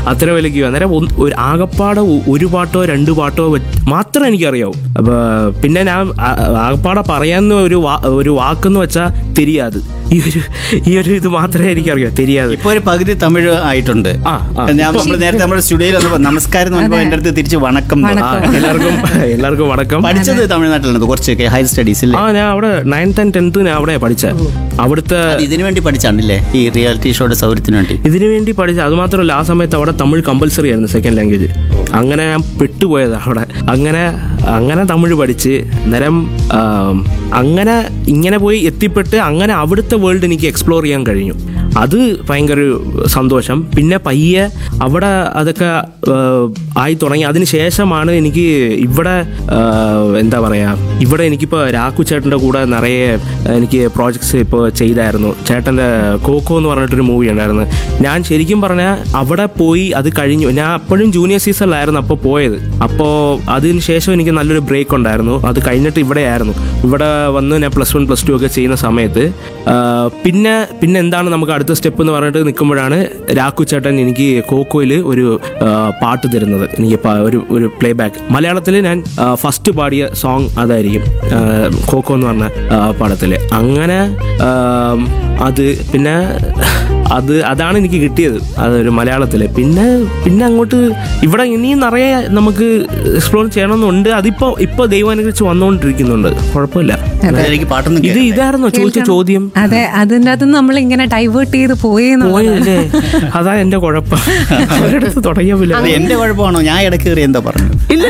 അത്ര വിലയ്ക്ക് അന്നേരം ഒന്ന് ഒരു ആകപ്പാടെ ഒ- ഒരു പാട്ടോ രണ്ട് പാട്ടോ വെ- മാത്രമേ എനിക്കറിയാവൂ അപ്പൊ പിന്നെ ഞാൻ ആ- ആകപ്പാടെ പറയാവുന്ന ഒരു വാ- ഒരു വാക്കെന്ന് വെച്ചാൽ തെരിയാത് ഈ ഒരു ഈ ഒരു ഇത് മാത്രമേ എനിക്കറിയാം തെരിയാത് ഇപ്പൊ ഒരു പകുതി തമിഴ് ആയിട്ടുണ്ട് ആ, ആ. ഞാൻ നമ്മൾ നേരത്തെ നമ്മുടെ സ്റ്റുഡിയോയിൽ വന്നപ്പോ നമസ്കാരം എന്ന് പറഞ്ഞപ്പോ എന്റെ അടുത്ത് തിരിച്ച് വണക്കം എന്ന് ആ, പറഞ്ഞു. എല്ലാവർക്കും എല്ലാവർക്കും വണക്കം പഠിച്ചത് തമിഴ്നാട്ടിലാണ് കുറച്ചൊക്കെ ഹയർ സ്റ്റഡീസ് ആ ഞാൻ അവിടെ നയൻത്ത് ആൻഡ് ടെൻത്ത് ഞാൻ അവിടെ പഠിച്ചത് അവിടുത്തെ ഇതിനു വേണ്ടി പഠിച്ചാണല്ലേ ഈ റിയാലിറ്റി ഷോയുടെ സൗകര്യത്തിന് വേണ്ടി ഇതിനു വേണ്ടി പഠിച്ച അത് മാത്രമല്ല ആ സമയത്ത് അവിടെ തമിഴ് കമ്പൽസറി ആയിരുന്നു സെക്കൻഡ് ലാംഗ്വേജ് അങ്ങനെ ഞാൻ പെട്ടുപോയത് അവിടെ അങ്ങനെ അങ്ങനെ തമിഴ് പഠിച്ച് അന്നേരം ആം, അങ്ങനെ ഇങ്ങനെ പോയി എത്തിപ്പെട്ട് അങ്ങനെ അവിടുത്തെ വേൾഡ് എനിക്ക് എക്സ്പ്ലോർ ചെയ്യാൻ കഴിഞ്ഞു അത് ഭയങ്കര ഒരു സന്തോഷം പിന്നെ പയ്യെ അവിടെ അതൊക്കെ ആ, ആയി തുടങ്ങി അതിന് ശേഷമാണ് എനിക്ക് ഇവിടെ ആ, എന്താ പറയുക ഇവിടെ എനിക്കിപ്പോൾ രാഘു ചേട്ടൻ്റെ കൂടെ നിറയെ എനിക്ക് പ്രോജക്ട്സ് ഇപ്പോൾ ചെയ്തായിരുന്നു ചേട്ടൻ്റെ കോക്കോ എന്ന് പറഞ്ഞിട്ടൊരു മൂവി ഉണ്ടായിരുന്നു ഞാൻ ശരിക്കും പറഞ്ഞാൽ അവിടെ പോയി അത് കഴിഞ്ഞു ഞാൻ അപ്പോഴും ജൂനിയർ സീസണിലായിരുന്നു അപ്പോൾ പോയത് അപ്പോൾ അതിന് ശേഷം എനിക്ക് നല്ലൊരു ബ്രേക്ക് ഉണ്ടായിരുന്നു അത് കഴിഞ്ഞിട്ട് ഇവിടെയായിരുന്നു ഇവിടെ വന്ന് ഞാൻ പ്ലസ് വൺ പ്ലസ് ടു ഒക്കെ ചെയ്യുന്ന സമയത്ത് ആ, പിന്നെ പിന്നെ എന്താണ് നമുക്ക് അടുത്ത സ്റ്റെപ്പ് എന്ന് പറഞ്ഞിട്ട് നിൽക്കുമ്പോഴാണ് രാഘു ചേട്ടൻ എനിക്ക് കോക്കോയിൽ ഒരു ആ, പാട്ട് തരുന്നത് എനിക്ക് പ- ഒരു ഒരു പ്ലേ ബാക്ക് മലയാളത്തിൽ ഞാൻ ഫസ്റ്റ് പാടിയ സോങ് അതായിരിക്കും ആ, കോക്കോ എന്ന് പറഞ്ഞ പാടത്തിൽ അങ്ങനെ ആ, അത് പിന്നെ അത് അതാണ് എനിക്ക് കിട്ടിയത് അതൊരു മലയാളത്തിൽ പിന്നെ പിന്നെ അങ്ങോട്ട് ഇവിടെ ഇനിയും നിറയെ നമുക്ക് എക്സ്പ്ലോർ ചെയ്യണമെന്നുണ്ട് അതിപ്പോ ഇപ്പൊ ദൈവാനുഗ്രഹിച്ച് വന്നുകൊണ്ടിരിക്കുന്നുണ്ട് കുഴപ്പമില്ല എനിക്ക് പാട്ടൊന്നും ഇത് കേൾക്കാം. ഇതായിരുന്നോ ചോദിച്ച ചോദ്യം അതെ അതിൻ്റെ അകത്ത് നമ്മൾ ഇങ്ങനെ ഡൈവേർട്ട് ചെയ്ത് പോയെന്ന് പോയല്ലേ അതാ എന്റെ കുഴപ്പം ഒരിടത്ത് തുടങ്ങിയ പോലെ അത് എന്റെ കുഴപ്പമാണോ ഞാൻ ഇടയ്ക്ക് കയറി എന്താ പറഞ്ഞു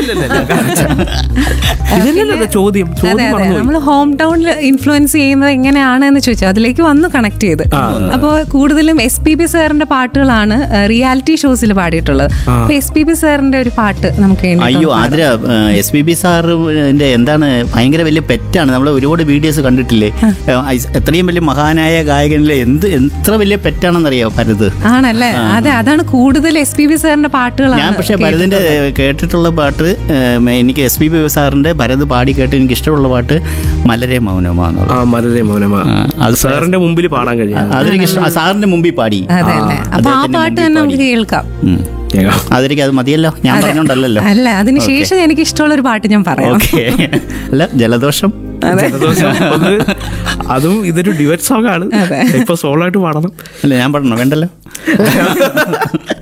ഇതല്ലല്ലോ ചോദ്യം അതെ ചോദ്യം അതെ മറന്നുപോയി നമ്മൾ ഹോം ടൗണിൽ ഇൻഫ്ലുവൻസ് ചെയ്യുന്നത് എങ്ങനെയാണ് എന്ന് ചോദിച്ചു അതിലേക്ക് വന്ന് കണക്ട് ചെയ്ത് അപ്പോൾ കൂടുതലും എസ് പി ബി സാറിന്റെ പാട്ടുകളാണ് റിയാലിറ്റി ഷോസിൽ പാടിയിട്ടുള്ളത് അപ്പൊ എസ് പി ബി സാറിന്റെ ഒരു പാട്ട് നമുക്ക് വേണ്ടി അയ്യോ ആതിര എസ് പി ബി സാറിന്റെ എന്താണ് ഭയങ്കര വലിയ പെറ്റാണ് നമ്മൾ ഒരുപാട് വീഡിയോസ് കണ്ടിട്ടില്ലേ ഏ, ഐസ്- എത്രയും വലിയ മഹാനായ ഗായകനിലെ എന്ത് എത്ര വലിയ പെറ്റാണെന്നറിയോ ഭരത് ആണല്ലേ അതെ അതാണ് കൂടുതൽ എസ് പി ബി സാറിന്റെ ഞാൻ പാട്ടുകളാണ് പക്ഷേ ഭരതിന്റെ കേട്ടിട്ടുള്ള പാട്ട് ഏ, എനിക്ക് എസ് പി ബി സാറിന്റെ ഭരത് പാടി കേട്ട് എനിക്ക് ഇഷ്ടമുള്ള പാട്ട് മലരെ മൗനമാന്നുള്ളത് ആ മലരെ മൗനമാ അത് സാറിന്റെ മുമ്പിൽ പാടാൻ കഴിയും അതെനിക്ക് ഇഷ്ടം ആ, സാറിന്റെ മുമ്പിൽ പാടി അതെ അല്ലേ അപ്പൊ ആ അദ്ദേഹത്തിന്റെ പാട്ട് മുമ്പിൽ തന്നെ നമുക്ക് പാടി. കേൾക്കാം ഉം. അതെനിക്ക് അത് മതിയല്ലോ ഞാൻ പറഞ്ഞോണ്ടല്ലോ അല്ല അതിന് ശേഷം എനിക്ക് ഇഷ്ടമുള്ള ഒരു പാട്ട് ഞാൻ പറയാം ഓക്കെ അല്ല ജലദോഷം ജലദോഷം അത് അതും ഇതൊരു ഡിവറ്റ് സോങ് ആണ് ഇപ്പൊ സോളോ ആയിട്ട് പാടണം അല്ല ഞാൻ പറഞ്ഞോ വേണ്ടല്ലോ